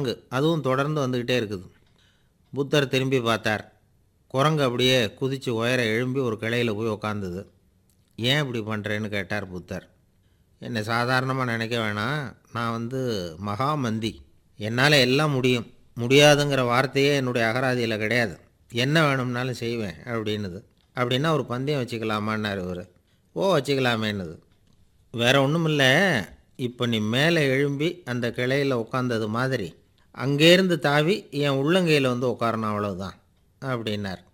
குரங்கு அதுவும் தொடர்ந்து வந்துக்கிட்டே இருக்குது புத்தர் திரும்பி பார்த்தார் குரங்கு அப்படியே குதித்து உயர எழும்பி ஒரு கிளையில் போய் உக்காந்துது ஏன் இப்படி பண்ணுறேன்னு கேட்டார் புத்தர் என்னை சாதாரணமாக நினைக்க வேணாம் நான் வந்து மகாமந்தி என்னால் எல்லாம் முடியும் முடியாதுங்கிற வார்த்தையே என்னுடைய அகராதியில் கிடையாது என்ன வேணும்னாலும் செய்வேன் அப்படின்னுது அப்படின்னா ஒரு பந்தயம் வச்சுக்கலாமான்னார் இவர் ஓ வச்சுக்கலாமேன்னுது வேற ஒன்றும் இல்லை இப்போ நீ மேலே எழும்பி அந்த கிளையில் உட்காந்தது மாதிரி அங்கேருந்து தாவி என் உள்ளங்கையில் வந்து உட்காரணும் அவ்வளவுதான் அப்படின்னார்